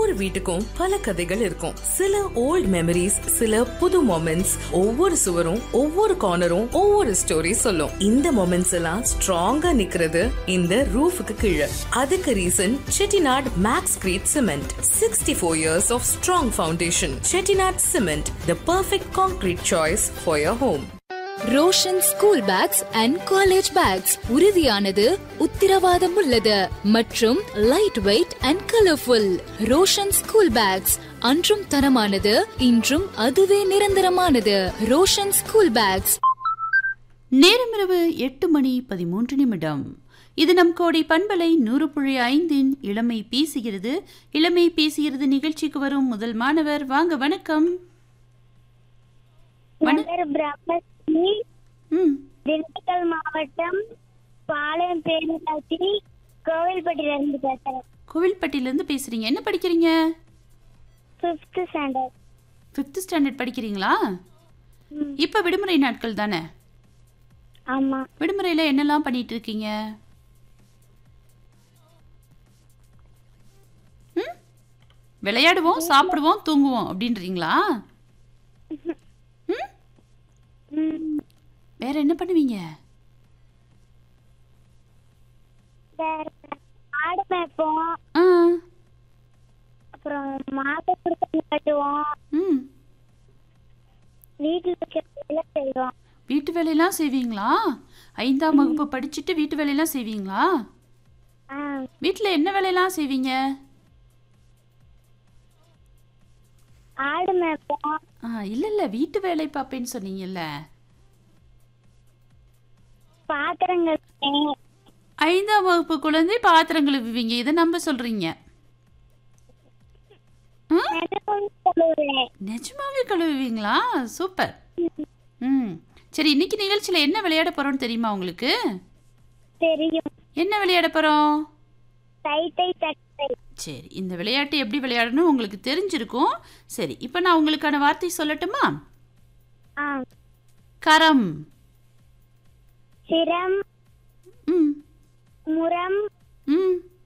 ஒவ்வொரு வீட்டுக்கும் பல கதைகள் இருக்கும் சில ஓல்ட் மெமரிஸ் சில புது மொமெண்ட்ஸ் ஒவ்வொரு சுவரும் ஒவ்வொரு கார்னரும் ஒவ்வொரு ஸ்டோரி சொல்லும் இந்த மொமெண்ட்ஸ் எல்லாம் ஸ்ட்ராங்கா நிக்கிறது இந்த ரூஃபுக்கு கீழே அதுக்கு reason Chettinad Maxcrete cement sixty four years of strong foundation Chettinad cement the perfect concrete choice for your home Roshan school bags and college bags உறுதியானது உத்திரவாதம் உள்ளது மற்றும் light weight and colourful Roshan school bags அன்றும் தரமானது இன்றும் அதுவே நிரந்தரமானது ரோஷன் ஸ்கூல் பேக்ஸ் நேரமிரவு எட்டு மணி பதிமூன்று நிமிடம் இது நம் கோடி பண்பலை நூறு புள்ளி ஐந்தின் இளமை பேசுகிறது இளமை பேசுகிறது நிகழ்ச்சிக்கு வரும் முதல் மாணவர் வாங்க வணக்கம் வண- நகர் பிரம்மஸ்ரீ ம் திண்டுக்கல் மாவட்டம் பாளையம் பேரூராட்சி கோவில்பட்டியில இருந்து பேசுறேன் கோவில்பட்டியிலேருந்து பேசுறீங்க என்ன படிக்கிறீங்க ஃபிஃப்த் ஸ்டாண்டர்ட் ஃபிஃப்த் ஸ்டாண்டர்ட் படிக்கிறீங்களா இப்போ விடுமுறை நாட்கள் தானே ஆமா விடுமுறையில் என்னெல்லாம் பண்ணிட்டு இருக்கீங்க ம்? விளையாடுவோம் சாப்பிடுவோம் தூங்குவோம் அப்படின்றீங்களா ம்? ம், வேற என்ன பண்ணுவீங்க வேற ஆடு மேய்ப்போம் ஆ அப்புறம் மாட்டை கொடுத்து கட்டுவோம் ம் வீட்டில் இருக்க வேலை செய்வோம் வீட்டு வேலையெல்லாம் செய்வீங்களா ஐந்தாம் வகுப்பு படிச்சுட்டு வீட்டு வேலையெல்லாம் செய்வீங்களா ஆ, வீட்டில் என்ன வேலையெல்லாம் செய்வீங்க ஆடு மேய்ப்போம் ஆ இல்லை இல்லை வீட்டு வேலை பார்ப்பேன்னு சொன்னீங்கல்ல பாத்திரம் கழுவுவேன் ஐந்தாம் வகுப்பு குழந்தை பாத்திரம் கழுவுவீங்க இதை நம்ப சொல்றீங்க ம்? நெடுமுடி கழுவுவேன் நிஜமாவே கழுவுவீங்களா சூப்பர் ம் சரி இன்னைக்கு நிகழ்ச்சியில் என்ன விளையாட போறோம்னு தெரியுமா உங்களுக்கு தெரியும் என்ன விளையாட போறோம் தை தை தட்டை சரி இந்த விளையாட்டு எப்படி விளையாடணும் உங்களுக்கு தெரிஞ்சிருக்கும் சரி இப்போ நான் உங்களுக்கான வார்த்தை சொல்லட்டுமா ஆ கரம் சிரம் ம் முரம் ம்